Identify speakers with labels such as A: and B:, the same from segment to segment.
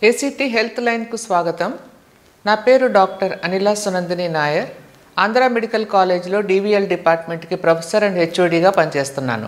A: ACT health లైన్కు స్వాగతం నా పేరు డాక్టర్ అనిలా సునందిని నాయర్ ఆంధ్ర మెడికల్ కాలేజ్లో డివిఎల్ డిపార్ట్మెంట్కి ప్రొఫెసర్ అండ్ హెచ్ఓడిగా పనిచేస్తున్నాను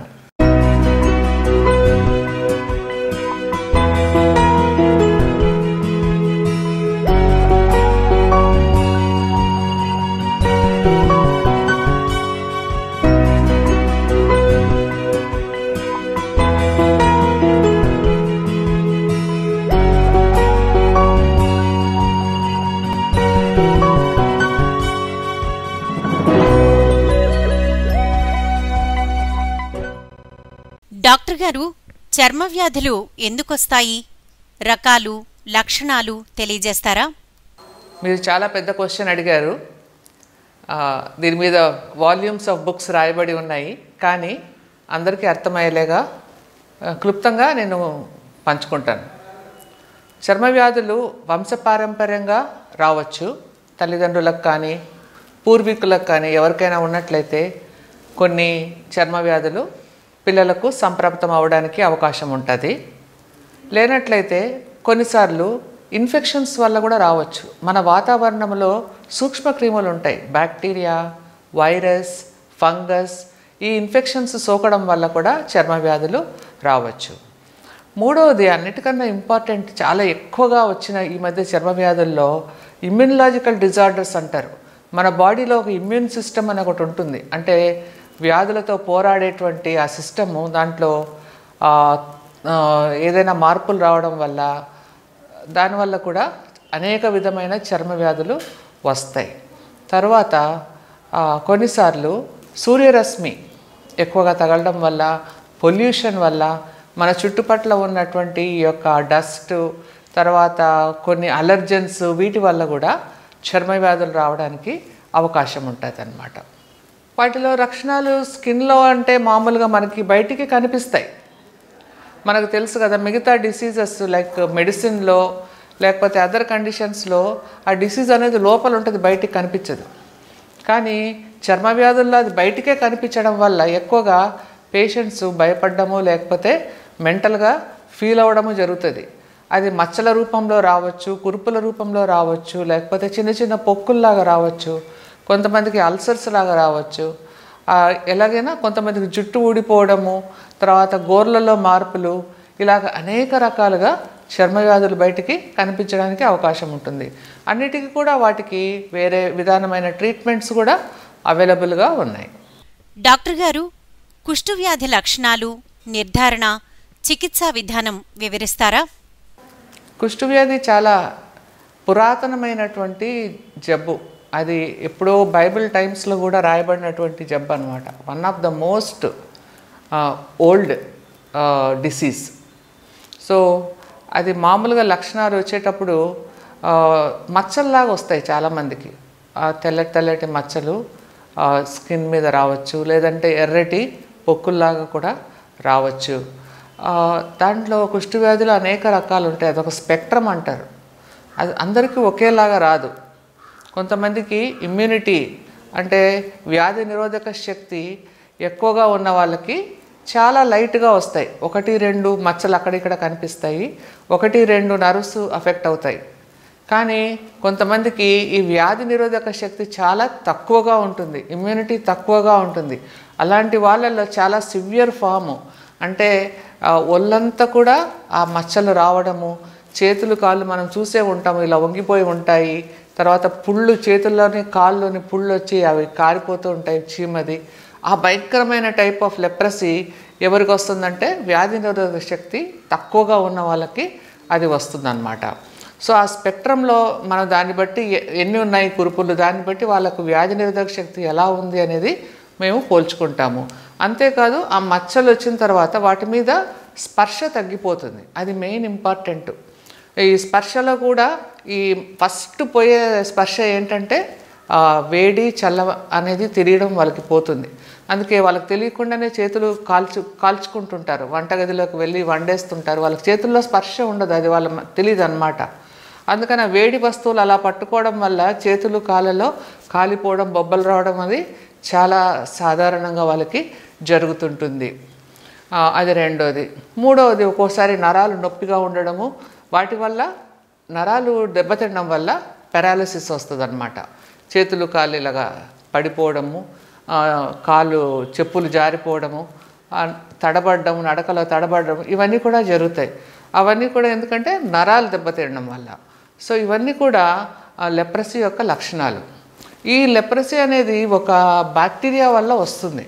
B: డాక్టర్ గారు చర్మ వ్యాధులు ఎందుకొస్తాయి రకాలు లక్షణాలు తెలియజేస్తారా
A: మీరు చాలా పెద్ద క్వశ్చన్ అడిగారు ఆ, దీని మీద వాల్యూమ్స్ ఆఫ్ బుక్స్ రాయబడి ఉన్నాయి కానీ అందరికీ అర్థమయ్యేలాగా ఆ, క్లుప్తంగా నేను పంచుకుంటాను చర్మ వ్యాధులు వంశపారంపర్యంగా రావచ్చు తల్లిదండ్రులకు కానీ పూర్వీకులకు కానీ ఎవరికైనా ఉన్నట్లయితే కొన్ని చర్మ వ్యాధులు పిల్లలకు సంప్రాప్తం అవడానికి అవకాశం ఉంటుంది లేనట్లయితే కొన్నిసార్లు ఇన్ఫెక్షన్స్ వల్ల కూడా రావచ్చు మన వాతావరణంలో సూక్ష్మక్రిములు ఉంటాయి బ్యాక్టీరియా వైరస్ ఫంగస్ ఈ ఇన్ఫెక్షన్స్ సోకడం వల్ల కూడా చర్మ వ్యాధులు రావచ్చు మూడవది అన్నిటికన్నా ఇంపార్టెంట్ చాలా ఎక్కువగా వచ్చిన ఈ మధ్య చర్మ వ్యాధుల్లో ఇమ్యూనలాజికల్ డిజార్డర్స్ అంటారు మన బాడీలో ఒక ఇమ్యూన్ సిస్టమ్ అని ఒకటి ఉంటుంది అంటే వ్యాధులతో పోరాడేటువంటి ఆ సిస్టము దాంట్లో ఆ, ఆ, ఏదైనా మార్పులు రావడం వల్ల దానివల్ల కూడా అనేక విధమైన చర్మ వ్యాధులు వస్తాయి తర్వాత ఆ, కొన్నిసార్లు సూర్యరశ్మి ఎక్కువగా తగలడం వల్ల పొల్యూషన్ వల్ల మన చుట్టుపట్ల ఉన్నటువంటి ఈ యొక్క డస్ట్ తర్వాత కొన్ని అలర్జెన్స్ వీటి వల్ల కూడా చర్మ వ్యాధులు రావడానికి అవకాశం ఉంటుంది అన్నమాట వాటిలో లక్షణాలు స్కిన్లో అంటే మామూలుగా మనకి బయటికి కనిపిస్తాయి మనకు తెలుసు కదా మిగతా డిసీజెస్ లైక్ మెడిసిన్లో లేకపోతే అదర్ కండిషన్స్లో ఆ డిసీజ్ అనేది లోపల ఉంటుంది బయటికి కనిపించదు కానీ చర్మ వ్యాధుల్లో అది బయటికే కనిపించడం వల్ల ఎక్కువగా పేషెంట్స్ భయపడము లేకపోతే మెంటల్గా ఫీల్ అవ్వడము జరుగుతుంది అది మచ్చల రూపంలో రావచ్చు కురుపుల రూపంలో రావచ్చు లేకపోతే చిన్న చిన్న పొక్కుల్లాగా రావచ్చు కొంతమందికి అల్సర్స్ లాగా రావచ్చు ఆ, ఎలాగైనా కొంతమందికి జుట్టు ఊడిపోవడము తర్వాత గోర్లలో మార్పులు ఇలాగ అనేక రకాలుగా చర్మ వ్యాధులు బయటికి కనిపించడానికి అవకాశం ఉంటుంది అన్నిటికీ కూడా వాటికి వేరే విధానమైన ట్రీట్మెంట్స్ కూడా అవైలబుల్గా ఉన్నాయి
B: డాక్టర్ గారు కుష్ఠవ్యాధి లక్షణాలు నిర్ధారణ చికిత్సా విధానం వివరిస్తారా
A: కుష్ఠవ్యాధి చాలా పురాతనమైనటువంటి జబ్బు అది ఎప్పుడో బైబిల్ టైమ్స్లో కూడా రాయబడినటువంటి జబ్బు అనమాట one of the most old disease so అది మామూలుగా లక్షణాలు వచ్చేటప్పుడు ఆ, మచ్చల్లాగా వస్తాయి చాలామందికి ఆ తెల్లటి తెల్లటి మచ్చలు స్కిన్ మీద రావచ్చు లేదంటే ఎర్రటి పొక్కుల్లాగా కూడా రావచ్చు ఆ, దాంట్లో కుష్ఠవ్యాధులు అనేక రకాలు ఉంటాయి అదొక స్పెక్ట్రమ్ అంటారు అది అందరికీ ఒకేలాగా రాదు కొంతమందికి ఇమ్యూనిటీ అంటే వ్యాధి నిరోధక శక్తి ఎక్కువగా ఉన్న వాళ్ళకి చాలా లైట్గా వస్తాయి ఒకటి రెండు మచ్చలు అక్కడిక్కడ కనిపిస్తాయి ఒకటి రెండు నర్వ్స్ అఫెక్ట్ అవుతాయి కానీ కొంతమందికి ఈ వ్యాధి నిరోధక శక్తి చాలా తక్కువగా ఉంటుంది ఇమ్యూనిటీ తక్కువగా ఉంటుంది అలాంటి వాళ్ళల్లో చాలా సివియర్ ఫాము అంటే ఆ, ఒళ్ళంతా కూడా ఆ మచ్చలు రావడము చేతులు కాళ్ళు మనం చూసే ఉంటాము ఇలా వంగిపోయి ఉంటాయి తర్వాత పుళ్ళు చేతుల్లోని కాళ్ళలోని పుళ్ళు వచ్చి అవి కారిపోతూ ఉంటాయి చీమది ఆ భయంకరమైన టైప్ ఆఫ్ లెప్రసీ ఎవరికి వస్తుందంటే వ్యాధి నిరోధక శక్తి తక్కువగా ఉన్న వాళ్ళకి అది వస్తుందన్నమాట సో ఆ స్పెక్ట్రంలో మనం దాన్ని బట్టి ఎ- ఎన్ని ఉన్నాయి కురుపులు దాన్ని బట్టి వాళ్ళకు వ్యాధి నిరోధక శక్తి ఎలా ఉంది అనేది మేము పోల్చుకుంటాము అంతేకాదు ఆ మచ్చలు వచ్చిన తర్వాత వాటి మీద స్పర్శ తగ్గిపోతుంది అది మెయిన్ ఇంపార్టెంట్ ఈ స్పర్శలో కూడా ఈ ఫస్ట్ పోయే స్పర్శ ఏంటంటే ఆ, వేడి చల్ల అనేది తెలియడం వాళ్ళకి పోతుంది అందుకే వాళ్ళకి తెలియకుండానే చేతులు కాల్చు కాల్చుకుంటుంటారు వంటగదిలోకి వెళ్ళి వండేస్తుంటారు వాళ్ళకి చేతుల్లో స్పర్శ ఉండదు అది వాళ్ళ తెలియదు అనమాట అందుకని ఆ వేడి వస్తువులు అలా పట్టుకోవడం వల్ల చేతులు కాళ్ళలో కాలిపోవడం బొబ్బలు రావడం అది చాలా సాధారణంగా వాళ్ళకి జరుగుతుంటుంది ఆ, అది రెండోది మూడవది ఒక్కోసారి నరాలు నొప్పిగా ఉండడము వాటి వల్ల నరాలు దెబ్బతినడం వల్ల పారాలసిస్ వస్తుంది అనమాట చేతులు కాళ్ళు ఇలాగా పడిపోవడము ఆ, కాళ్ళు చెప్పులు జారిపోవడము ఆ, తడబడడం నడకలో తడబడడం ఇవన్నీ కూడా జరుగుతాయి అవన్నీ కూడా ఎందుకంటే నరాలు దెబ్బతినడం వల్ల సో ఇవన్నీ కూడా లెప్రసీ యొక్క లక్షణాలు ఈ లెప్రసీ అనేది ఒక బ్యాక్టీరియా వల్ల వస్తుంది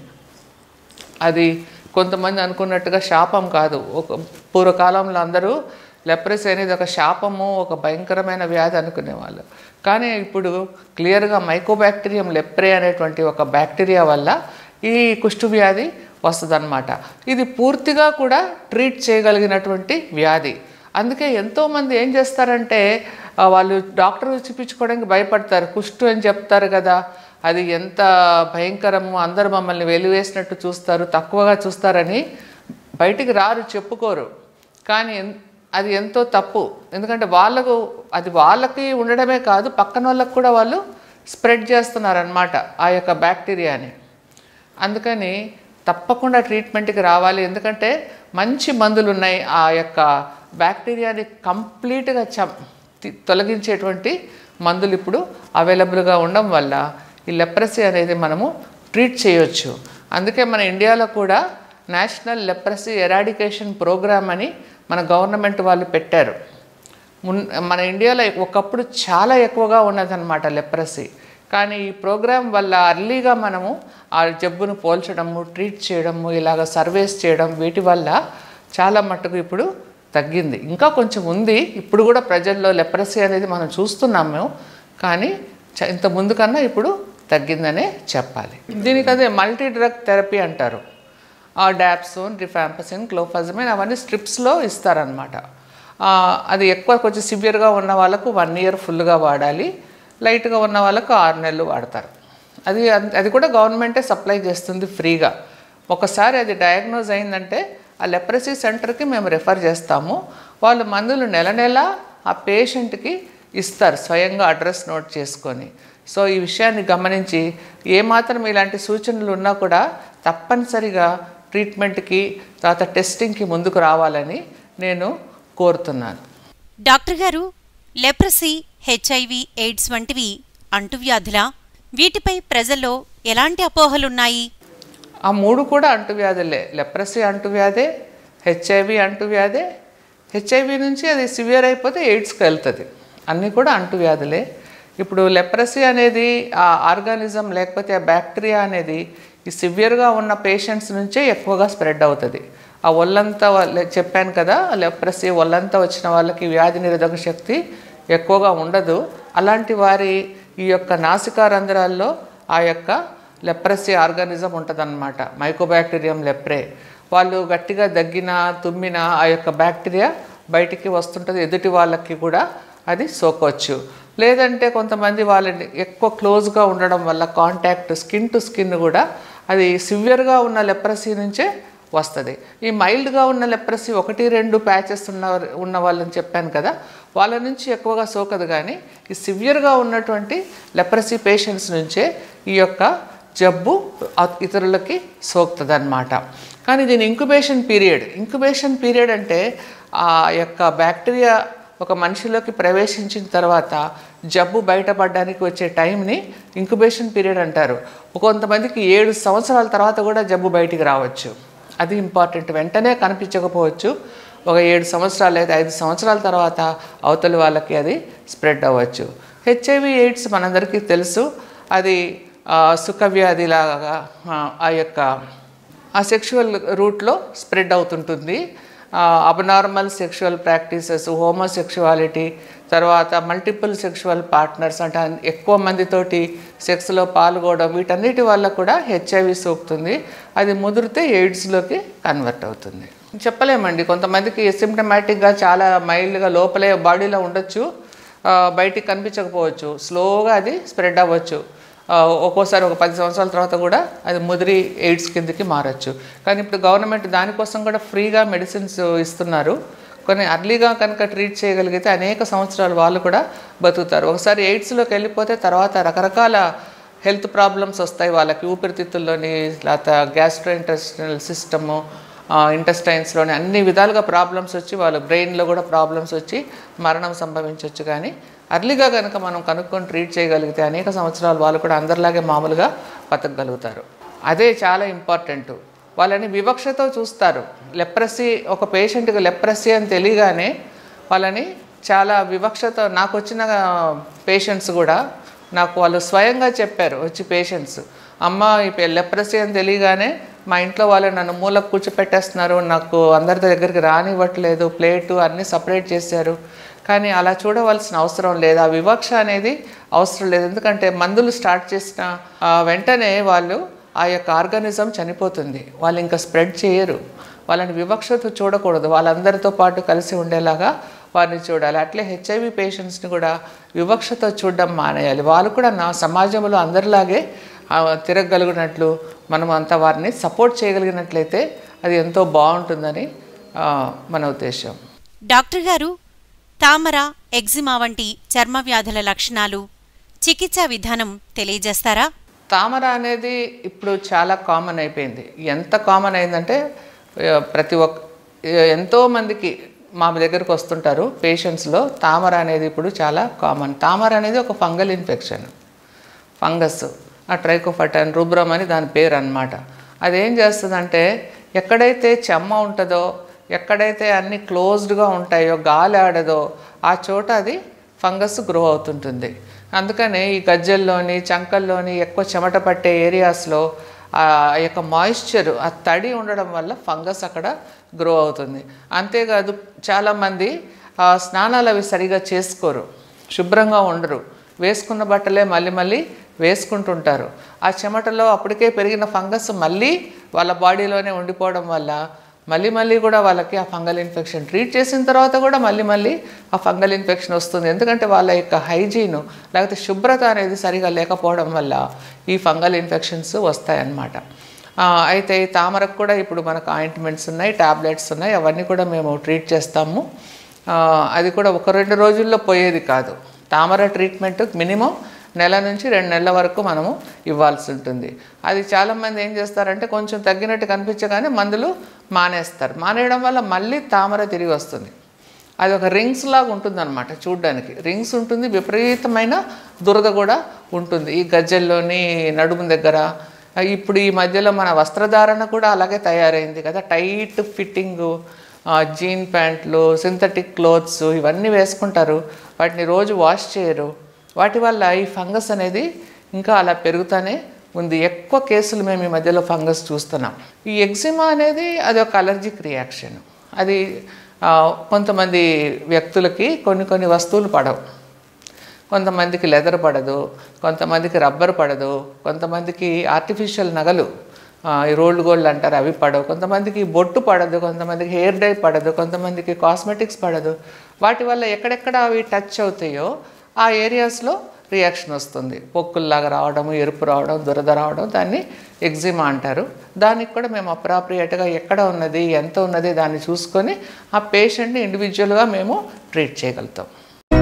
A: అది కొంతమంది అనుకున్నట్టుగా శాపం కాదు ఒక పూర్వకాలంలో అందరూ లెప్రసీ అనేది ఒక శాపము ఒక భయంకరమైన వ్యాధి అనుకునేవాళ్ళు కానీ ఇప్పుడు క్లియర్గా మైకోబ్యాక్టీరియం లెప్రే అనేటువంటి ఒక బ్యాక్టీరియా వల్ల ఈ కుష్టు వ్యాధి వస్తుందన్నమాట ఇది పూర్తిగా కూడా ట్రీట్ చేయగలిగినటువంటి వ్యాధి అందుకే ఎంతోమంది ఏం చేస్తారంటే ఆ, వాళ్ళు డాక్టర్ చూపించుకోవడానికి భయపడతారు కుష్టు అని చెప్తారు కదా అది ఎంత భయంకరము అందరూ మమ్మల్ని వెలివేసినట్టు చూస్తారు తక్కువగా చూస్తారని బయటికి రారు చెప్పుకోరు కానీ ఎన్- అది ఎంతో తప్పు ఎందుకంటే వాళ్ళకు అది వాళ్ళకి ఉండడమే కాదు పక్కన వాళ్ళకు కూడా వాళ్ళు స్ప్రెడ్ చేస్తున్నారనమాట ఆ యొక్క బ్యాక్టీరియాని అందుకని తప్పకుండా ట్రీట్మెంట్కి రావాలి ఎందుకంటే మంచి మందులు ఉన్నాయి ఆ యొక్క బ్యాక్టీరియాని కంప్లీట్గా చం తి- తొలగించేటువంటి మందులు ఇప్పుడు అవైలబుల్గా ఉండడం వల్ల ఈ లెప్రసీ అనేది మనము ట్రీట్ చేయొచ్చు అందుకే మన ఇండియాలో కూడా నేషనల్ లెప్రసీ ఎరాడికేషన్ ప్రోగ్రామ్ అని మన గవర్నమెంట్ వాళ్ళు పెట్టారు మున్ మన ఇండియాలో ఒకప్పుడు చాలా ఎక్కువగా ఉన్నదన్నమాట లెప్రసీ కానీ ఈ ప్రోగ్రాం వల్ల అర్లీగా మనము ఆ జబ్బును పోల్చడము ట్రీట్ చేయడము ఇలాగ సర్వేస్ చేయడం వీటి వల్ల చాలా మట్టుకు ఇప్పుడు తగ్గింది ఇంకా కొంచెం ఉంది ఇప్పుడు కూడా ప్రజల్లో లెప్రసీ అనేది మనం చూస్తున్నాము కానీ చ- ఇంత ముందు కన్నా ఇప్పుడు తగ్గిందనే చెప్పాలి దీనికి అదే మల్టీ డ్రగ్ థెరపీ అంటారు ఆ డాప్సోన్ రిఫాంపసిన్ క్లోఫాజమిన్ అవన్నీ స్ట్రిప్స్లో ఇస్తారనమాట ఆ, అది ఎక్కువ కొంచెం సివియర్గా ఉన్న వాళ్ళకు వన్ ఇయర్ ఫుల్గా వాడాలి లైట్గా ఉన్న వాళ్ళకు ఆరు నెలలు వాడతారు అది అది కూడా గవర్నమెంటే సప్లై చేస్తుంది ఫ్రీగా ఒకసారి అది డయాగ్నోజ్ అయిందంటే ఆ లెప్రసీ సెంటర్కి మేము రెఫర్ చేస్తాము వాళ్ళు మందులు నెల నెల ఆ పేషెంట్కి ఇస్తారు స్వయంగా అడ్రస్ నోట్ చేసుకొని సో ఈ విషయాన్ని గమనించి ఏమాత్రం ఇలాంటి సూచనలు ఉన్నా కూడా తప్పనిసరిగా ట్రీట్మెంట్కి తర్వాత టెస్టింగ్కి ముందుకు రావాలని నేను కోరుతున్నాను
B: డాక్టర్ గారు లెప్రసీ హెచ్ఐవి ఎయిడ్స్ వంటివి అంటువ్యాధులా వీటిపై ప్రజల్లో ఎలాంటి అపోహలున్నాయి
A: ఆ మూడు కూడా అంటువ్యాధులే లెప్రసీ అంటువ్యాధే హెచ్ఐవి అంటువ్యాధే హెచ్ఐవి నుంచి అది సివియర్ అయిపోతే ఎయిడ్స్కి వెళ్తుంది అన్నీ కూడా అంటువ్యాధులే ఇప్పుడు లెప్రసీ అనేది ఆ ఆర్గానిజం లేకపోతే ఆ బ్యాక్టీరియా అనేది ఈ సివియర్గా ఉన్న పేషెంట్స్ నుంచే ఎక్కువగా స్ప్రెడ్ అవుతుంది ఆ ఒళ్ళంతా వాళ్ళ- చెప్పాను కదా లెప్రసీ ఒళ్ళంతా వచ్చిన వాళ్ళకి వ్యాధి నిరోధక శక్తి ఎక్కువగా ఉండదు అలాంటి వారి ఈ యొక్క నాసికా రంధ్రాల్లో ఆ యొక్క లెప్రసీ ఆర్గానిజం ఉంటుందన్నమాట మైకోబ్యాక్టీరియం లెప్రే వాళ్ళు గట్టిగా దగ్గిన తుమ్మిన ఆ యొక్క బ్యాక్టీరియా బయటికి వస్తుంటుంది ఎదుటి వాళ్ళకి కూడా అది సోకొచ్చు లేదంటే కొంతమంది వాళ్ళని ఎక్కువ క్లోజ్గా ఉండడం వల్ల కాంటాక్ట్ స్కిన్ టు స్కిన్ కూడా అది సివియర్గా ఉన్న లెప్రసీ నుంచే వస్తుంది ఈ మైల్డ్గా ఉన్న లెప్రసీ ఒకటి రెండు ప్యాచెస్ ఉన్న ఉన్న వాళ్ళని చెప్పాను కదా వాళ్ళ నుంచి ఎక్కువగా సోకదు కానీ ఈ సివియర్గా ఉన్నటువంటి లెప్రసీ పేషెంట్స్ నుంచే ఈ యొక్క జబ్బు అ- ఇతరులకి సోకుతుంది అనమాట కానీ దీని ఇంక్యుబేషన్ పీరియడ్ ఇంక్యుబేషన్ పీరియడ్ అంటే ఆ యొక్క బ్యాక్టీరియా ఒక మనిషిలోకి ప్రవేశించిన తర్వాత జబ్బు బయటపడడానికి వచ్చే టైంని ఇంక్యుబేషన్ పీరియడ్ అంటారు కొంతమందికి ఏడు సంవత్సరాల తర్వాత కూడా జబ్బు బయటికి రావచ్చు అది ఇంపార్టెంట్ వెంటనే కనిపించకపోవచ్చు ఒక ఏడు సంవత్సరాలు లేదా ఐదు సంవత్సరాల తర్వాత అవతలి వాళ్ళకి అది స్ప్రెడ్ అవ్వచ్చు హెచ్ఐవి ఎయిడ్స్ మనందరికీ తెలుసు అది ఆ, సుఖవ్యాధిలాగా ఆ, ఆ యొక్క ఆ సెక్షువల్ రూట్లో స్ప్రెడ్ అవుతుంటుంది అబ్నార్మల్ సెక్షువల్ ప్రాక్టీసెస్ హోమోసెక్షువాలిటీ తర్వాత మల్టిపుల్ సెక్షువల్ పార్ట్నర్స్ అంటే అన్- ఎక్కువ మందితోటి సెక్స్లో పాల్గొనడం వీటన్నిటి వల్ల కూడా హెచ్ఐవి సోకుతుంది అది ముదిరితే ఎయిడ్స్లోకి కన్వర్ట్ అవుతుంది చెప్పలేమండి కొంతమందికి సిమ్టమాటిక్గా చాలా మైల్డ్గా లోపలే బాడీలో ఉండొచ్చు ఆ, బయటికి కనిపించకపోవచ్చు స్లోగా అది స్ప్రెడ్ అవ్వచ్చు ఆ, ఒక్కోసారి ఒక పది సంవత్సరాల తర్వాత కూడా అది ముదిరి ఎయిడ్స్ కిందకి మారచ్చు కానీ ఇప్పుడు గవర్నమెంట్ దానికోసం కూడా ఫ్రీగా మెడిసిన్స్ ఇస్తున్నారు కొన్ని అర్లీగా కనుక ట్రీట్ చేయగలిగితే అనేక సంవత్సరాలు వాళ్ళు కూడా బతుకుతారు ఒకసారి ఎయిడ్స్లోకి వెళ్ళిపోతే తర్వాత రకరకాల హెల్త్ ప్రాబ్లమ్స్ వస్తాయి వాళ్ళకి ఊపిరితిత్తుల్లోని లేకపోతే గ్యాస్ట్రో ఇంటెస్టినల్ సిస్టము ఇంటెస్టైన్స్లోని అన్ని విధాలుగా ప్రాబ్లమ్స్ వచ్చి వాళ్ళ బ్రెయిన్లో కూడా ప్రాబ్లమ్స్ వచ్చి మరణం సంభవించవచ్చు కానీ అర్లీగా కనుక మనం కనుక్కొని ట్రీట్ చేయగలిగితే అనేక సంవత్సరాలు వాళ్ళు కూడా అందరిలాగే మామూలుగా బతకగలుగుతారు అదే చాలా ఇంపార్టెంట్ వాళ్ళని వివక్షతో చూస్తారు లెప్రసీ ఒక పేషెంట్కి లెప్రసీ అని తెలియగానే వాళ్ళని చాలా వివక్షతో నాకు వచ్చిన పేషెంట్స్ కూడా నాకు వాళ్ళు స్వయంగా చెప్పారు వచ్చి పేషెంట్స్ అమ్మ ఈ లెప్రసీ అని తెలియగానే మా ఇంట్లో వాళ్ళు నన్ను మూలకు కూర్చోపెట్టేస్తున్నారు నాకు అందరి దగ్గరికి రానివ్వట్లేదు ప్లేటు అన్నీ సపరేట్ చేశారు కానీ అలా చూడవలసిన అవసరం లేదు ఆ వివక్ష అనేది అవసరం లేదు ఎందుకంటే మందులు స్టార్ట్ చేసిన ఆ, వెంటనే వాళ్ళు ఆ యొక్క ఆర్గానిజం చనిపోతుంది వాళ్ళు ఇంకా స్ప్రెడ్ చేయరు వాళ్ళని వివక్షతో చూడకూడదు వాళ్ళందరితో పాటు కలిసి ఉండేలాగా వారిని చూడాలి అట్లే హెచ్ఐవి పేషెంట్స్ని కూడా వివక్షతో చూడడం మానేయాలి వాళ్ళు కూడా నా సమాజంలో అందరిలాగే ఆ, తిరగగలిగినట్లు మనం అంతా వారిని సపోర్ట్ చేయగలిగినట్లయితే అది ఎంతో బాగుంటుందని ఆ, మన ఉద్దేశం
B: డాక్టర్ గారు తామర ఎగ్జిమా వంటి చర్మ వ్యాధుల లక్షణాలు చికిత్సా విధానం తెలియజేస్తారా
A: తామర అనేది ఇప్పుడు చాలా కామన్ అయిపోయింది ఎంత కామన్ అయిందంటే ఆ, ప్రతి ఒక్క ఎంతో మందికి మా దగ్గరకు వస్తుంటారు పేషెంట్స్లో తామర అనేది ఇప్పుడు చాలా కామన్ తామర అనేది ఒక ఫంగల్ ఇన్ఫెక్షన్ ఫంగస్ ఆ ట్రైకోఫటన్ రుబ్రమ్ అని దాని పేరు అన్నమాట అదేం చేస్తుందంటే ఎక్కడైతే చెమ్మ ఉంటుందో ఎక్కడైతే అన్ని క్లోజ్డ్గా ఉంటాయో గాలి ఆడదో ఆ చోట అది ఫంగస్ గ్రో అవుతుంటుంది అందుకనే ఈ గజ్జల్లోని చంకల్లోని ఎక్కువ చెమట పట్టే ఏరియాస్లో ఆ యొక్క మాయిశ్చర్ ఆ తడి ఉండడం వల్ల ఫంగస్ అక్కడ గ్రో అవుతుంది అంతేకాదు చాలామంది ఆ స్నానాలు అవి సరిగా చేసుకోరు శుభ్రంగా ఉండరు వేసుకున్న బట్టలే మళ్ళీ మళ్ళీ వేసుకుంటుంటారు ఆ చెమటలో అప్పటికే పెరిగిన ఫంగస్ మళ్ళీ వాళ్ళ బాడీలోనే ఉండిపోవడం వల్ల మళ్ళీ మళ్ళీ కూడా వాళ్ళకి ఆ ఫంగల్ ఇన్ఫెక్షన్ ట్రీట్ చేసిన తర్వాత కూడా మళ్ళీ మళ్ళీ ఆ ఫంగల్ ఇన్ఫెక్షన్ వస్తుంది ఎందుకంటే వాళ్ళ యొక్క హైజీను లేకపోతే శుభ్రత అనేది సరిగా లేకపోవడం వల్ల ఈ ఫంగల్ ఇన్ఫెక్షన్స్ వస్తాయన్నమాట ఆ, అయితే ఈ తామరకు కూడా ఇప్పుడు మనకు ఆయింట్మెంట్స్ ఉన్నాయి టాబ్లెట్స్ ఉన్నాయి అవన్నీ కూడా మేము ట్రీట్ చేస్తాము ఆ, అది కూడా ఒక రెండు రోజుల్లో పోయేది కాదు తామర ట్రీట్మెంట్ మినిమం నెల నుంచి రెండు నెలల వరకు మనము ఇవ్వాల్సి ఉంటుంది అది చాలామంది ఏం చేస్తారంటే కొంచెం తగ్గినట్టు కనిపించగానే మందులు మానేస్తారు మానేయడం వల్ల మళ్ళీ తామర తిరిగి వస్తుంది అది ఒక రింగ్స్ లాగా ఉంటుంది అనమాట చూడ్డానికి రింగ్స్ ఉంటుంది విపరీతమైన దురద కూడా ఉంటుంది ఈ గజ్జల్లోని నడుము దగ్గర ఇప్పుడు ఈ మధ్యలో మన వస్త్రధారణ కూడా అలాగే తయారైంది కదా టైట్ ఫిట్టింగు జీన్ ప్యాంట్లు సింథటిక్ క్లోత్స్ ఇవన్నీ వేసుకుంటారు వాటిని రోజు వాష్ చేయరు వాటి వల్ల ఈ ఫంగస్ అనేది ఇంకా అలా పెరుగుతూనే ఉంది ఎక్కువ కేసులు మేము ఈ మధ్యలో ఫంగస్ చూస్తున్నాం ఈ ఎగ్జిమా అనేది అది ఒక అలర్జిక్ రియాక్షన్ అది ఆ, కొంతమంది వ్యక్తులకి కొన్ని కొన్ని వస్తువులు పడవు కొంతమందికి లెదర్ పడదు కొంతమందికి రబ్బర్ పడదు కొంతమందికి ఆర్టిఫిషియల్ నగలు ఆ, ఈ రోల్డ్ గోల్డ్ అంటారు అవి పడవు కొంతమందికి బొట్టు పడదు కొంతమందికి హెయిర్ డై పడదు కొంతమందికి కాస్మెటిక్స్ పడదు వాటి వల్ల ఎక్కడెక్కడ అవి టచ్ అవుతాయో ఆ ఏరియాస్లో రియాక్షన్ వస్తుంది పొక్కుల్లాగా రావడం ఎరుపు రావడం దురద రావడం దాన్ని ఎగ్జిమా అంటారు దానికి కూడా మేము అప్రాప్రియేట్గా ఎక్కడ ఉన్నది ఎంత ఉన్నది దాన్ని చూసుకొని ఆ పేషెంట్ని ఇండివిజువల్గా మేము ట్రీట్ చేయగలుగుతాం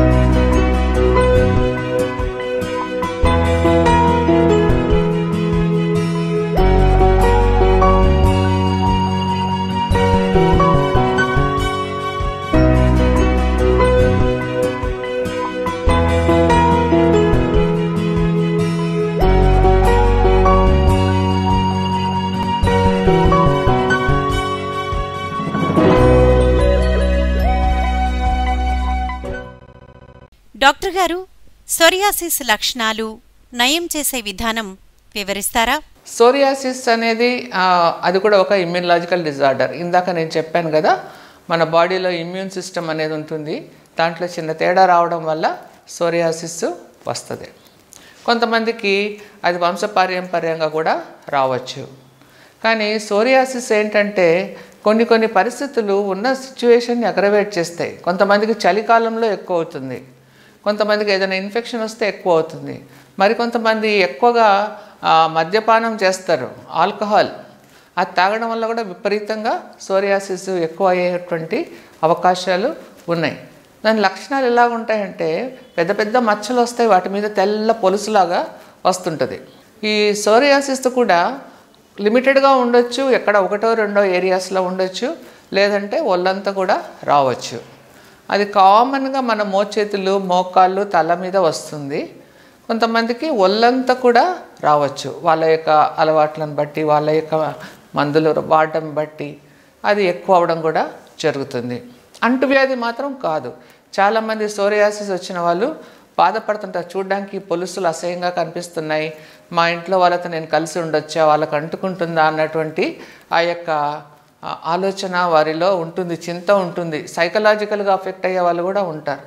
B: డాక్టర్ గారు సొరియాసిస్ లక్షణాలు నయం చేసే విధానం వివరిస్తారా
A: సోరియాసిస్ అనేది ఆ, అది కూడా ఒక ఇమ్యూనలాజికల్ డిజార్డర్ ఇందాక నేను చెప్పాను కదా మన బాడీలో ఇమ్యూన్ సిస్టమ్ అనేది ఉంటుంది దాంట్లో చిన్న తేడా రావడం వల్ల సోరియాసిస్ వస్తుంది కొంతమందికి అది వంశపారంపర్యంగా కూడా రావచ్చు కానీ సోరియాసిస్ ఏంటంటే కొన్ని కొన్ని పరిస్థితులు ఉన్న సిచ్యువేషన్ని అగ్రవేట్ చేస్తాయి కొంతమందికి చలికాలంలో ఎక్కువ అవుతుంది కొంతమందికి ఏదైనా ఇన్ఫెక్షన్ వస్తే ఎక్కువ అవుతుంది మరికొంతమంది ఎక్కువగా ఆ, మద్యపానం చేస్తారు ఆల్కహాల్ అది తాగడం వల్ల కూడా విపరీతంగా సోరియాసిస్ ఎక్కువ అయ్యేటువంటి అవకాశాలు ఉన్నాయి దాని లక్షణాలు ఎలా ఉంటాయంటే పెద్ద పెద్ద మచ్చలు వస్తాయి వాటి మీద తెల్ల పొలుసులాగా వస్తుంటుంది ఈ సోరియాసిస్ కూడా లిమిటెడ్గా ఉండొచ్చు ఎక్కడ ఒకటో రెండో ఏరియాస్లో ఉండొచ్చు లేదంటే ఒళ్ళంతా కూడా రావచ్చు అది కామన్గా మన మోచేతులు మోకాళ్ళు తల మీద వస్తుంది కొంతమందికి ఒళ్ళంతా కూడా రావచ్చు వాళ్ళ యొక్క అలవాట్లను బట్టి వాళ్ళ యొక్క మందులు వాడటం బట్టి అది ఎక్కువ అవడం కూడా జరుగుతుంది అంటువ్యాధి మాత్రం కాదు చాలామంది సోరియాసిస్ వచ్చిన వాళ్ళు బాధపడుతుంటారు చూడడానికి పొలుసులు అసహ్యంగా కనిపిస్తున్నాయి మా ఇంట్లో వాళ్ళతో నేను కలిసి ఉండొచ్చా వాళ్ళకి అంటుకుంటుందా అన్నటువంటి ఆ యొక్క ఆ, ఆలోచన వారిలో ఉంటుంది చింత ఉంటుంది సైకలాజికల్గా అఫెక్ట్ అయ్యే వాళ్ళు కూడా ఉంటారు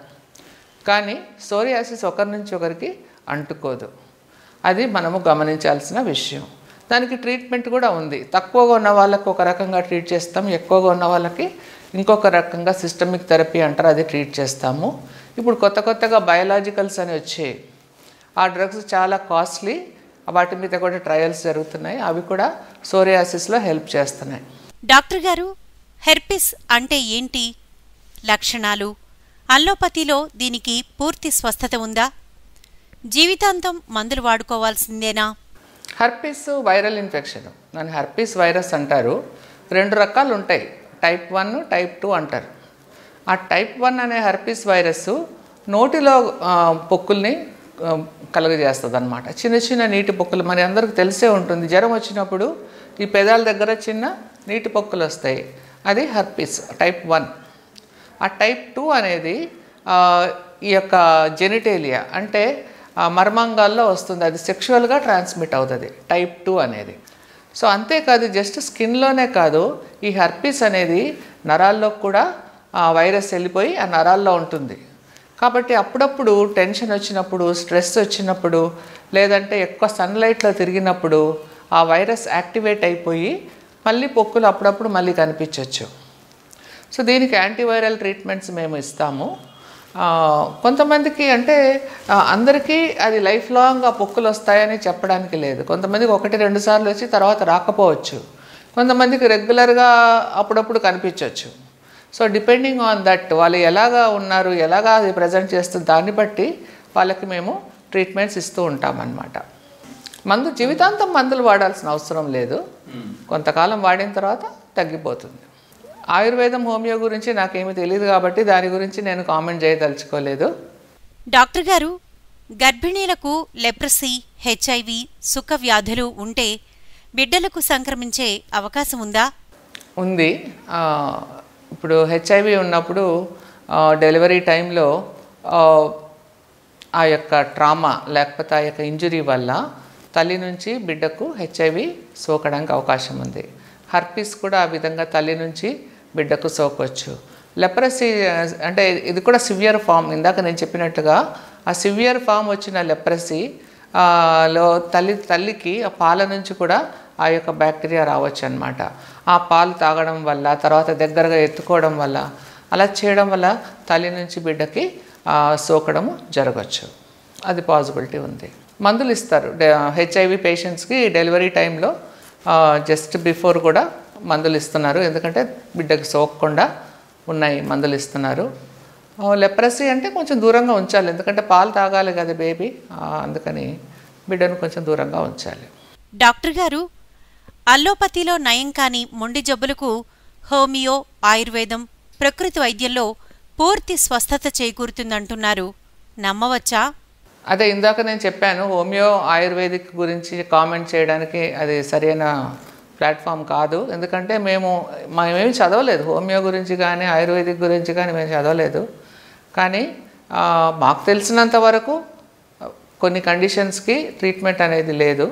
A: కానీ సోరియాసిస్ ఒకరి నుంచి ఒకరికి అంటుకోదు అది మనము గమనించాల్సిన విషయం దానికి ట్రీట్మెంట్ కూడా ఉంది తక్కువగా ఉన్న వాళ్ళకి ఒక రకంగా ట్రీట్ చేస్తాం ఎక్కువగా ఉన్న వాళ్ళకి ఇంకొక రకంగా సిస్టమిక్ థెరపీ అంటారు అది ట్రీట్ చేస్తాము ఇప్పుడు కొత్త కొత్తగా బయలాజికల్స్ అని వచ్చాయి ఆ డ్రగ్స్ చాలా కాస్ట్లీ వాటి మీద కూడా ట్రయల్స్ జరుగుతున్నాయి అవి కూడా సోరియాసిస్లో హెల్ప్ చేస్తున్నాయి
B: డాక్టర్ గారు హెర్పిస్ అంటే ఏంటి లక్షణాలు అల్లోపతిలో దీనికి పూర్తి స్వస్థత ఉందా జీవితాంతం మందులు వాడుకోవాల్సిందేనా
A: హర్పీస్ వైరల్ ఇన్ఫెక్షన్ దాన్ని హర్పీస్ వైరస్ అంటారు రెండు రకాలు ఉంటాయి టైప్ వన్ టైప్ టూ అంటారు ఆ టైప్ వన్ అనే హర్పీస్ వైరస్ నోటిలో ఆ, పొక్కుల్ని ఆ, కలుగజేస్తుంది అనమాట చిన్న చిన్న నీటి పొక్కులు మరి అందరికి తెలిసే ఉంటుంది జ్వరం వచ్చినప్పుడు ఈ పెదాల దగ్గర చిన్న నీటి పొక్కులు వస్తాయి అది హర్పీస్ టైప్ వన్ ఆ టైప్ టూ అనేది ఆ, ఈ యొక్క జెనిటేలియా అంటే ఆ మర్మాంగాల్లో వస్తుంది అది సెక్షువల్గా ట్రాన్స్మిట్ అవుతుంది టైప్ టూ అనేది సో అంతేకాదు జస్ట్ స్కిన్లోనే కాదు ఈ హర్పీస్ అనేది నరాల్లో కూడా ఆ వైరస్ వెళ్ళిపోయి ఆ నరాల్లో ఉంటుంది కాబట్టి అప్పుడప్పుడు టెన్షన్ వచ్చినప్పుడు స్ట్రెస్ వచ్చినప్పుడు లేదంటే ఎక్కువ సన్లైట్లో తిరిగినప్పుడు ఆ వైరస్ యాక్టివేట్ అయిపోయి మళ్ళీ పొక్కులు అప్పుడప్పుడు మళ్ళీ కనిపించవచ్చు సో దీనికి యాంటీవైరల్ ట్రీట్మెంట్స్ మేము ఇస్తాము ఆ, కొంతమందికి అంటే ఆ, అందరికీ అది లైఫ్ లాంగ్ ఆ పొక్కులు వస్తాయని చెప్పడానికి లేదు కొంతమందికి ఒకటి రెండు సార్లు వచ్చి తర్వాత రాకపోవచ్చు కొంతమందికి రెగ్యులర్గా అప్పుడప్పుడు కనిపించవచ్చు సో డిపెండింగ్ ఆన్ దట్ వాళ్ళు ఎలాగా ఉన్నారు ఎలాగా అది ప్రజెంట్ చేస్తుంది దాన్ని బట్టి వాళ్ళకి మేము ట్రీట్మెంట్స్ ఇస్తూ ఉంటామన్నమాట మందు జీవితాంతం మందులు వాడాల్సిన అవసరం లేదు కొంతకాలం వాడిన తర్వాత తగ్గిపోతుంది ఆయుర్వేదం హోమియో గురించి నాకేమీ తెలియదు కాబట్టి దాని గురించి నేను కామెంట్ చేయదలుచుకోలేదు
B: డాక్టర్ గారు గర్భిణీలకు లెప్రసీ హెచ్ఐవి సుఖ వ్యాధులు ఉంటే బిడ్డలకు సంక్రమించే అవకాశం ఉందా
A: ఉంది ఆ, ఇప్పుడు హెచ్ఐవి ఉన్నప్పుడు ఆ, డెలివరీ టైంలో ఆ, ఆ యొక్క ట్రామా లేకపోతే ఆ యొక్క ఇంజురీ వల్ల తల్లి నుంచి బిడ్డకు హెచ్ఐవి సోకడానికి అవకాశం ఉంది హర్పీస్ కూడా ఆ విధంగా తల్లి నుంచి బిడ్డకు సోకొచ్చు లెప్రసీ అంటే ఇది కూడా సివియర్ ఫామ్ ఇందాక నేను చెప్పినట్టుగా ఆ సివియర్ ఫామ్ వచ్చిన లెప్రసీ ఆ, లో తల్లి తల్లికి ఆ పాల నుంచి కూడా ఆ యొక్క బ్యాక్టీరియా రావచ్చు అనమాట ఆ పాలు తాగడం వల్ల తర్వాత దగ్గరగా ఎత్తుకోవడం వల్ల అలా చేయడం వల్ల తల్లి నుంచి బిడ్డకి ఆ, సోకడము జరగచ్చు అది పాసిబిలిటీ ఉంది మందులు ఇస్తారు హెచ్ఐవి పేషెంట్స్కి డెలివరీ టైంలో జస్ట్ బిఫోర్ కూడా మందులు ఇస్తున్నారు ఎందుకంటే బిడ్డకి సోకకుండా ఉన్నాయి మందులు ఇస్తున్నారు లెప్రసీ అంటే కొంచెం దూరంగా ఉంచాలి ఎందుకంటే పాలు తాగాలి కదా బేబీ అందుకని బిడ్డను కొంచెం దూరంగా ఉంచాలి
B: డాక్టర్ గారు అల్లోపతిలో నయం కాని మొండి జబ్బులకు హోమియో ఆయుర్వేదం ప్రకృతి వైద్యంలో పూర్తి స్వస్థత చేకూరుతుందంటున్నారు నమ్మవచ్చా
A: అదే ఇందాక నేను చెప్పాను హోమియో ఆయుర్వేదిక్ గురించి కామెంట్ చేయడానికి అది సరైన ప్లాట్ఫామ్ కాదు ఎందుకంటే మేము మేమేమి చదవలేదు హోమియో గురించి కానీ ఆయుర్వేదిక్ గురించి కానీ మేము చదవలేదు కానీ ఆ, మాకు తెలిసినంత వరకు కొన్ని కండిషన్స్కి ట్రీట్మెంట్ అనేది లేదు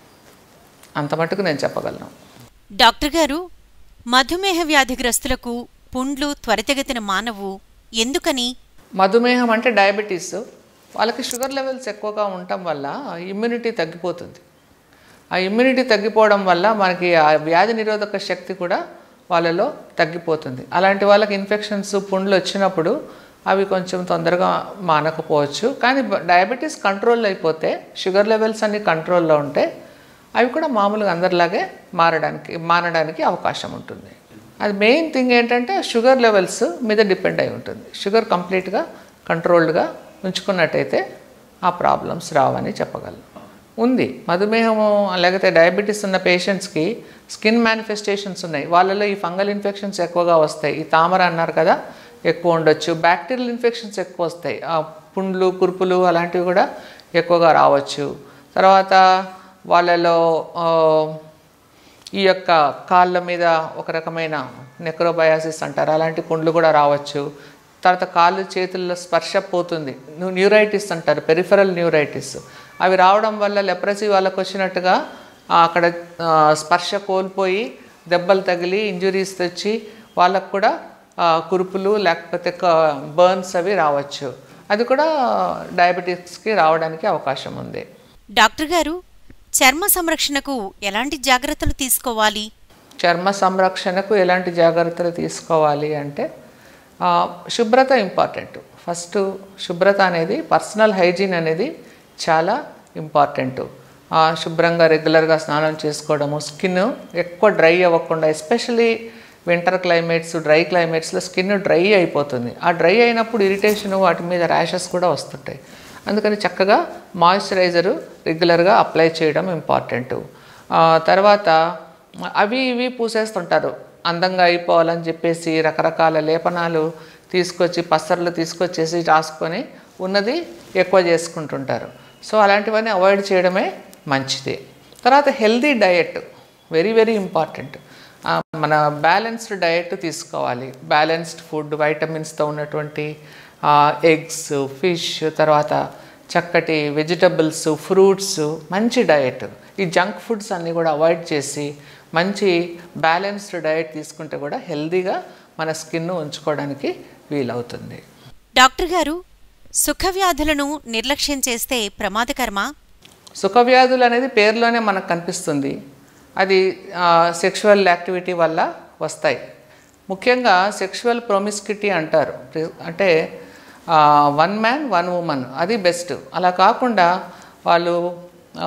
A: అంత మటుకు నేను చెప్పగలను
B: డాక్టర్ గారు మధుమేహ వ్యాధిగ్రస్తులకు పుండ్లు త్వరితగతిన మానవు ఎందుకని
A: మధుమేహం అంటే డయాబెటీస్ వాళ్ళకి షుగర్ లెవెల్స్ ఎక్కువగా ఉండటం వల్ల ఇమ్యూనిటీ తగ్గిపోతుంది ఆ ఇమ్యూనిటీ తగ్గిపోవడం వల్ల మనకి ఆ వ్యాధి నిరోధక శక్తి కూడా వాళ్ళలో తగ్గిపోతుంది అలాంటి వాళ్ళకి ఇన్ఫెక్షన్స్ పుండ్లు వచ్చినప్పుడు అవి కొంచెం తొందరగా మానకపోవచ్చు కానీ బ- డయాబెటీస్ కంట్రోల్ అయిపోతే షుగర్ లెవెల్స్ అన్ని కంట్రోల్లో ఉంటే అవి కూడా మామూలుగా అందరిలాగే మారడానికి మానడానికి అవకాశం ఉంటుంది అది మెయిన్ థింగ్ ఏంటంటే షుగర్ లెవెల్స్ మీద డిపెండ్ అయి ఉంటుంది షుగర్ కంప్లీట్గా కంట్రోల్డ్గా ఉంచుకున్నట్టయితే ఆ ప్రాబ్లమ్స్ రావని చెప్పగలను ఉంది మధుమేహము లేకపోతే డయాబెటీస్ ఉన్న పేషెంట్స్కి స్కిన్ మేనిఫెస్టేషన్స్ ఉన్నాయి వాళ్ళలో ఈ ఫంగల్ ఇన్ఫెక్షన్స్ ఎక్కువగా వస్తాయి ఈ తామర అన్నారు కదా ఎక్కువ ఉండొచ్చు బ్యాక్టీరియల్ ఇన్ఫెక్షన్స్ ఎక్కువ వస్తాయి ఆ పుండ్లు కురుపులు అలాంటివి కూడా ఎక్కువగా రావచ్చు తర్వాత వాళ్ళలో ఆ, ఈ యొక్క కాళ్ళ మీద ఒక రకమైన నెక్రోబయాసిస్ అంటారు అలాంటి పుండ్లు కూడా రావచ్చు తర్వాత కాళ్ళు చేతుల్లో స్పర్శ పోతుంది న్యూ- న్యూరైటిస్ అంటారు పెరిఫరల్ న్యూరైటిస్ అవి రావడం వల్ల లెప్రసీ వాళ్ళకు వచ్చినట్టుగా ఆ, అక్కడ ఆ, స్పర్శ కోల్పోయి దెబ్బలు తగిలి ఇంజురీస్ తెచ్చి వాళ్ళకు కూడా ఆ, కురుపులు లేకపోతే బర్న్స్ అవి రావచ్చు అది కూడా డయాబెటీస్కి రావడానికి అవకాశం ఉంది
B: డాక్టర్ గారు చర్మ సంరక్షణకు ఎలాంటి జాగ్రత్తలు తీసుకోవాలి
A: చర్మ సంరక్షణకు ఎలాంటి జాగ్రత్తలు తీసుకోవాలి అంటే ఆ, శుభ్రత ఇంపార్టెంట్ ఫస్ట్ శుభ్రత అనేది పర్సనల్ హైజీన్ అనేది చాలా ఇంపార్టెంట్ ఆ, శుభ్రంగా రెగ్యులర్గా స్నానం చేసుకోవడము స్కిన్ ఎక్కువ డ్రై అవ్వకుండా ఎస్పెషలీ వింటర్ క్లైమేట్స్ డ్రై క్లైమేట్స్లో స్కిన్ డ్రై అయిపోతుంది ఆ డ్రై అయినప్పుడు ఇరిటేషన్ వాటి మీద ర్యాషెస్ కూడా వస్తుంటాయి అందుకని చక్కగా మాయిశ్చరైజరు రెగ్యులర్గా అప్లై చేయడం ఇంపార్టెంట్ తర్వాత అవి ఇవి పూసేస్తుంటారు అందంగా అయిపోవాలని చెప్పేసి రకరకాల లేపనాలు తీసుకొచ్చి పస్తర్లు తీసుకొచ్చేసి రాసుకొని ఉన్నది ఎక్కువ చేసుకుంటుంటారు సో అలాంటివన్నీ అవాయిడ్ చేయడమే మంచిది తర్వాత healthy diet very very important ఆ, మన బ్యాలెన్స్డ్ డయట్ తీసుకోవాలి బ్యాలెన్స్డ్ ఫుడ్ వైటమిన్స్తో ఉన్నటువంటి ఎగ్స్ ఫిష్ తర్వాత చక్కటి వెజిటబుల్స్ ఫ్రూట్స్ మంచి డయట్ ఈ జంక్ ఫుడ్స్ అన్నీ కూడా అవాయిడ్ చేసి మంచి బ్యాలెన్స్డ్ డయట్ తీసుకుంటే కూడా హెల్దీగా మన స్కిన్ ఉంచుకోవడానికి వీలవుతుంది
B: డాక్టర్ గారు సుఖవ్యాధులను నిర్లక్ష్యం చేస్తే ప్రమాదకరమా
A: సుఖవ్యాధులు అనేది పేరులోనే మనకు కనిపిస్తుంది అది సెక్షువల్ యాక్టివిటీ వల్ల వస్తాయి ముఖ్యంగా సెక్షువల్ ప్రొమిస్కిటీ అంటారు అంటే వన్ మ్యాన్ వన్ ఉమన్ అది బెస్ట్ అలా కాకుండా వాళ్ళు ఆ,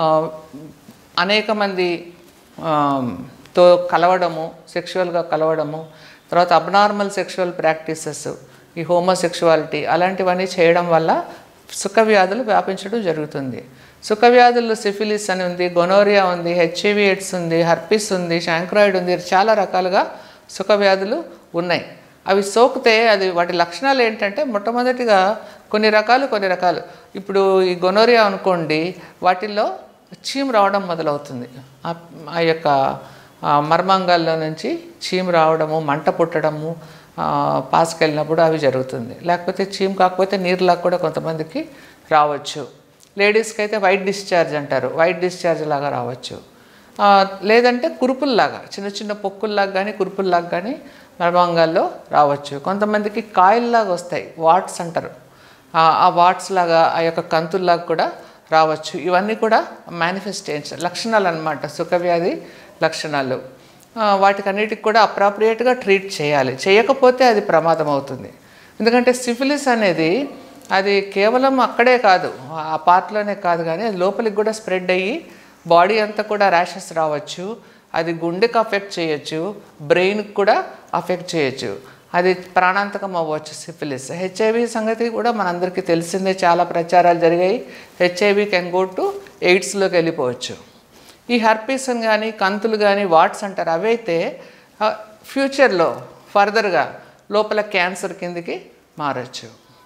A: అనేక మంది ఆ, తో కలవడము సెక్షువల్గా కలవడము తర్వాత అబ్నార్మల్ సెక్షువల్ ప్రాక్టీసెస్ ఈ హోమోసెక్షువాలిటీ అలాంటివన్నీ చేయడం వల్ల సుఖవ్యాధులు వ్యాపించడం జరుగుతుంది సుఖవ్యాధుల్లో సిఫిలిస్ అని ఉంది గొనోరియా ఉంది హెచ్ఐవి ఎయిడ్స్ ఉంది హర్పిస్ ఉంది శాంక్రాయిడ్ ఉంది చాలా రకాలుగా సుఖవ్యాధులు ఉన్నాయి అవి సోకితే అది వాటి లక్షణాలు ఏంటంటే మొట్టమొదటిగా కొన్ని రకాలు కొన్ని రకాలు ఇప్పుడు ఈ గొనోరియా అనుకోండి వాటిల్లో చీమ్ రావడం మొదలవుతుంది ఆ- ఆ యొక్క ఆ, మర్మాంగాల్లో నుంచి చీమ్ రావడము మంట పుట్టడము ఆ, పాసుకెళ్ళినప్పుడు అవి జరుగుతుంది లేకపోతే చీమ్ కాకపోతే నీరులాగా కూడా కొంతమందికి రావచ్చు లేడీస్కి అయితే వైట్ డిశ్చార్జ్ అంటారు వైట్ డిశ్చార్జ్ లాగా రావచ్చు ఆ, లేదంటే కురుపుల్లాగా చిన్న చిన్న పొక్కుల్లాగా కానీ కురుపుల్లాగా కానీ మర్మాంగాల్లో రావచ్చు కొంతమందికి కాయల్లాగా వస్తాయి వాట్స్ అంటారు ఆ ఆ వాట్స్ లాగా ఆ యొక్క కంతుల్లాగా కూడా రావచ్చు ఇవన్నీ కూడా మేనిఫెస్టేషన్ లక్షణాలు అన్నమాట సుఖవ్యాధి లక్షణాలు ఆ, వాటికన్నిటికి కూడా అప్రాప్రియేట్గా ట్రీట్ చేయాలి చేయకపోతే అది ప్రమాదం అవుతుంది ఎందుకంటే సిఫిలిస్ అనేది అది కేవలం అక్కడే కాదు ఆ పార్ట్లోనే కాదు కానీ అది లోపలికి కూడా స్ప్రెడ్ అయ్యి బాడీ అంతా కూడా ర్యాషెస్ రావచ్చు అది గుండెకి అఫెక్ట్ చేయొచ్చు బ్రెయిన్కి కూడా అఫెక్ట్ చేయొచ్చు అది ప్రాణాంతకం అవ్వచ్చు సిఫిలిస్ హెచ్ఐవి సంగతి కూడా మనందరికీ తెలిసిందే చాలా ప్రచారాలు జరిగాయి హెచ్ఐవి కెన్ గో టు ఎయిడ్స్లోకి వెళ్ళిపోవచ్చు ఈ హర్పీస్ కానీ కంతులు కానీ వాట్స్ అంటారు అవైతే ఆ, ఫ్యూచర్లో ఫర్దర్గా లోపల క్యాన్సర్ కిందికి మారచ్చు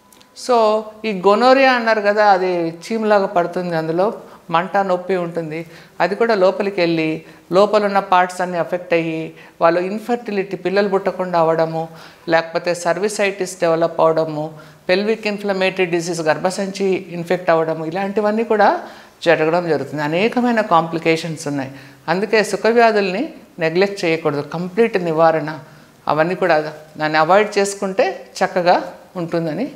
A: సో ఈ గొనోరియా అన్నారు కదా అది చీమలాగా పడుతుంది అందులో మంట నొప్పి ఉంటుంది అది కూడా లోపలికి వెళ్ళి లోపల ఉన్న పార్ట్స్ అన్ని అఫెక్ట్ అయ్యి వాళ్ళు ఇన్ఫర్టిలిటీ పిల్లలు పుట్టకుండా అవ్వడము లేకపోతే సర్వీసైటిస్ డెవలప్ అవడము పెల్విక్ ఇన్ఫ్లమేటరీ డిసీజ్ గర్భసంచి ఇన్ఫెక్ట్ అవ్వడము ఇలాంటివన్నీ కూడా జరగడం జరుగుతుంది అనేకమైన కాంప్లికేషన్స్ ఉన్నాయి అందుకే సుఖవ్యాధుల్ని నెగ్లెక్ట్ చేయకూడదు కంప్లీట్ నివారణ అవన్నీ కూడా దాన్ని అవాయిడ్ చేసుకుంటే చక్కగా ఉంటుందని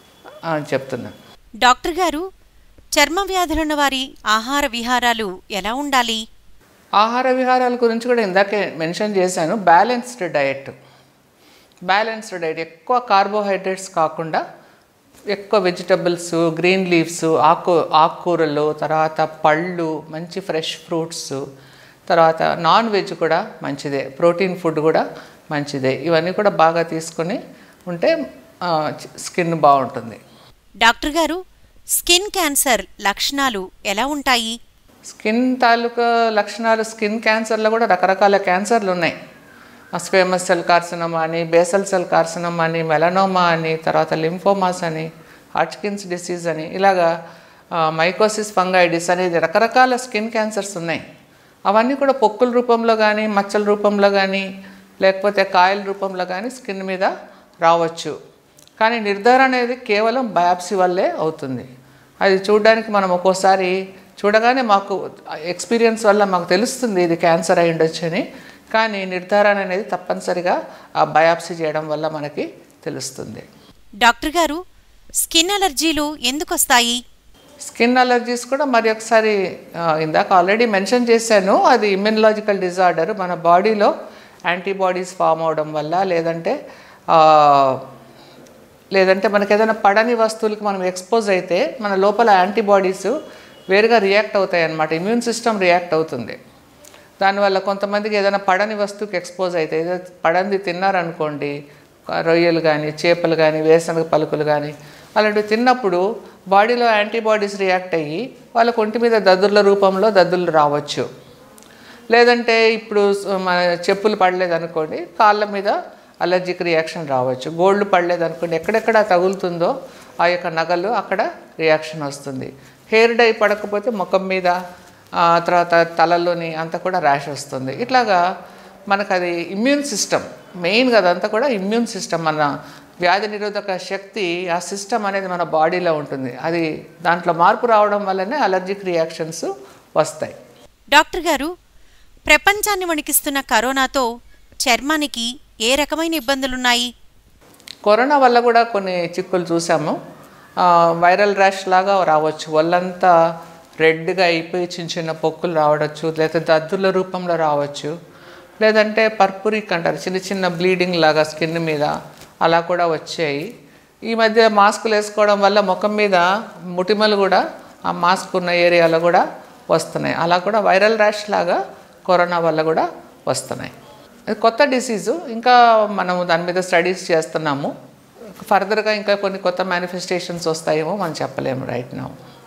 A: ఆ, చెప్తున్నాను
B: డాక్టర్ గారు చర్మ వ్యాధులున్న వారి ఆహార విహారాలు ఎలా ఉండాలి
A: ఆహార విహారాల గురించి కూడా ఇందాకే మెన్షన్ చేశాను బ్యాలెన్స్డ్ డయట్ బ్యాలెన్స్డ్ డయట్ ఎక్కువ కార్బోహైడ్రేట్స్ కాకుండా ఎక్కువ వెజిటబుల్స్ గ్రీన్ లీవ్స్ ఆకు ఆకుకూరలు తర్వాత పళ్ళు మంచి ఫ్రెష్ ఫ్రూట్స్ తర్వాత నాన్ వెజ్ కూడా మంచిదే ప్రోటీన్ ఫుడ్ కూడా మంచిదే ఇవన్నీ కూడా బాగా తీసుకొని ఉంటే స్కిన్ బాగుంటుంది
B: డాక్టర్ గారు స్కిన్ క్యాన్సర్ లక్షణాలు ఎలా ఉంటాయి
A: స్కిన్ తాలూకా లక్షణాలు స్కిన్ క్యాన్సర్లో కూడా రకరకాల క్యాన్సర్లు ఉన్నాయి స్క్వేమస్ సెల్ కార్సినమా అని బేసల్ సెల్ కార్సినమా అని మెలనోమా అని తర్వాత లింఫోమాస్ అని హార్ట్కిన్స్ డిసీజ్ అని ఇలాగా మైకోసిస్ ఫంగైడిస్ అనేది రకరకాల స్కిన్ క్యాన్సర్స్ ఉన్నాయి అవన్నీ కూడా పొక్కుల రూపంలో కానీ మచ్చల రూపంలో కానీ లేకపోతే కాయల రూపంలో కానీ స్కిన్ మీద రావచ్చు కానీ నిర్ధారణ అనేది కేవలం బయాప్సీ వల్లే అవుతుంది అది చూడడానికి మనం ఒక్కోసారి చూడగానే మాకు ఎక్స్పీరియన్స్ వల్ల మాకు తెలుస్తుంది ఇది క్యాన్సర్ అయి ఉండొచ్చు అని కానీ నిర్ధారణ అనేది తప్పనిసరిగా ఆ బయాప్సీ చేయడం వల్ల మనకి తెలుస్తుంది
B: డాక్టర్ గారు స్కిన్ అలర్జీలు ఎందుకొస్తాయి
A: స్కిన్ అలర్జీస్ కూడా మరి ఒకసారి ఆ, ఇందాక ఆల్రెడీ మెన్షన్ చేశాను అది ఇమ్యూనలాజికల్ డిజార్డర్ మన బాడీలో యాంటీబాడీస్ ఫామ్ అవడం వల్ల లేదంటే ఆ, లేదంటే మనకి ఏదైనా పడని వస్తువులకి మనం ఎక్స్పోజ్ అయితే మన లోపల యాంటీబాడీస్ వేరుగా రియాక్ట్ అవుతాయి అన్నమాట ఇమ్యూన్ సిస్టమ్ రియాక్ట్ అవుతుంది దానివల్ల కొంతమందికి ఏదైనా పడని వస్తువుకి ఎక్స్పోజ్ అయితే ఏదో పడంది తిన్నారనుకోండి రొయ్యలు కానీ చేపలు కానీ వేరుశనగ పలుకులు కానీ అలాంటివి తిన్నప్పుడు బాడీలో యాంటీబాడీస్ రియాక్ట్ అయ్యి వాళ్ళ ఒంటి మీద దద్దుర్ల రూపంలో దద్దుర్లు రావచ్చు లేదంటే ఇప్పుడు స- మన చెప్పులు పడలేదు అనుకోండి కాళ్ళ మీద అలర్జిక్ రియాక్షన్ రావచ్చు గోల్డ్ పడలేదు అనుకోండి ఎక్కడెక్కడ తగులుతుందో ఆ యొక్క నగలు అక్కడ రియాక్షన్ వస్తుంది హెయిర్ డై పడకపోతే ముఖం మీద ఆ తర్వాత తలలోని అంతా కూడా ర్యాష్ వస్తుంది ఇట్లాగా మనకు అది ఇమ్యూన్ సిస్టమ్ మెయిన్గా అదంతా కూడా ఇమ్యూన్ సిస్టమ్ మన వ్యాధి నిరోధక శక్తి ఆ సిస్టమ్ అనేది మన బాడీలో ఉంటుంది అది దాంట్లో మార్పు రావడం వల్లనే అలర్జిక్ రియాక్షన్స్ వస్తాయి
B: డాక్టర్ గారు ప్రపంచాన్ని వణికిస్తున్న కరోనాతో చర్మానికి ఏ రకమైన ఇబ్బందులున్నాయి
A: కరోనా వల్ల కూడా కొన్ని చిక్కులు చూసాము ఆ, వైరల్ ర్యాష్ లాగా రావచ్చు ఒళ్ళంతా రెడ్గా అయిపోయి చిన్న చిన్న పొక్కులు రావడచ్చు లేదా దద్దుల రూపంలో రావచ్చు లేదంటే పర్పురిక్ అంటారు చిన్న చిన్న బ్లీడింగ్ లాగా స్కిన్ మీద అలా కూడా వచ్చాయి ఈ మధ్య మాస్కులు వేసుకోవడం వల్ల ముఖం మీద ముటిమలు కూడా ఆ మాస్క్ ఉన్న ఏరియాలో కూడా వస్తున్నాయి అలా కూడా వైరల్ ర్యాష్ లాగా కరోనా వల్ల కూడా వస్తున్నాయి అది కొత్త డిసీజు ఇంకా మనము దాని మీద స్టడీస్ చేస్తున్నాము ఫర్దర్గా ఇంకా కొన్ని కొత్త మేనిఫెస్టేషన్స్ వస్తాయేమో మనం చెప్పలేము రైట్ నౌ